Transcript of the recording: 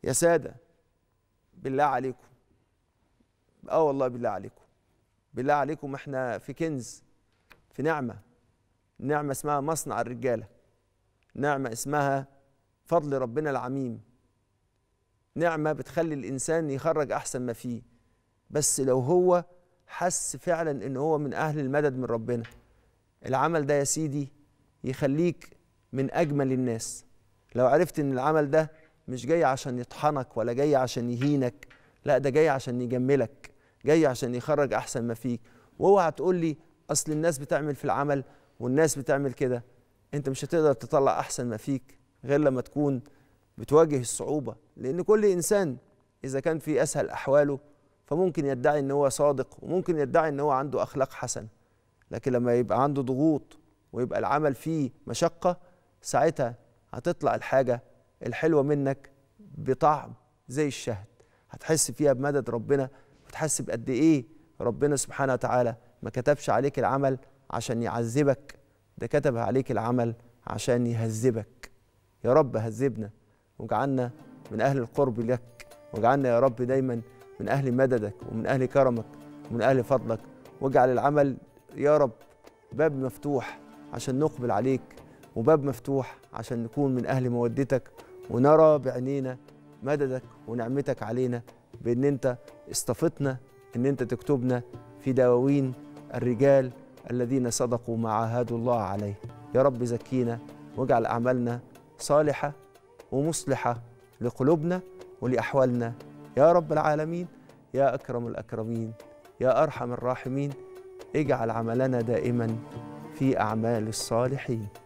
يا سادة بالله عليكم اه والله بالله عليكم بالله عليكم احنا في كنز في نعمة نعمة اسمها مصنع الرجالة نعمة اسمها فضل ربنا العميم نعمة بتخلي الإنسان يخرج أحسن ما فيه بس لو هو حس فعلا إن هو من أهل المدد من ربنا العمل ده يا سيدي يخليك من أجمل الناس لو عرفت إن العمل ده مش جاي عشان يطحنك ولا جاي عشان يهينك لا ده جاي عشان يجملك جاي عشان يخرج أحسن ما فيك واوعى تقول لي أصل الناس بتعمل في العمل والناس بتعمل كده أنت مش هتقدر تطلع أحسن ما فيك غير لما تكون بتواجه الصعوبة لأن كل إنسان إذا كان في أسهل أحواله فممكن يدعي إن هو صادق وممكن يدعي إن هو عنده أخلاق حسنة لكن لما يبقى عنده ضغوط ويبقى العمل فيه مشقة ساعتها هتطلع الحاجة الحلوة منك بطعم زي الشهد هتحس فيها بمدد ربنا وتحس بقد إيه ربنا سبحانه وتعالى ما كتبش عليك العمل عشان يعذبك ده كتب عليك العمل عشان يهذبك يا رب هذبنا واجعلنا من أهل القرب لك واجعلنا يا رب دايما من أهل مددك ومن أهل كرمك ومن أهل فضلك واجعل العمل يا رب باب مفتوح عشان نقبل عليك وباب مفتوح عشان نكون من أهل مودتك ونرى بعينينا مددك ونعمتك علينا بأن أنت اصطفتنا أن أنت تكتبنا في دواوين الرجال الذين صدقوا ما عاهدوا الله عليه يا رب زكينا واجعل أعمالنا صالحة ومصلحة لقلوبنا ولأحوالنا يا رب العالمين يا أكرم الأكرمين يا أرحم الراحمين اجعل عملنا دائما في أعمال الصالحين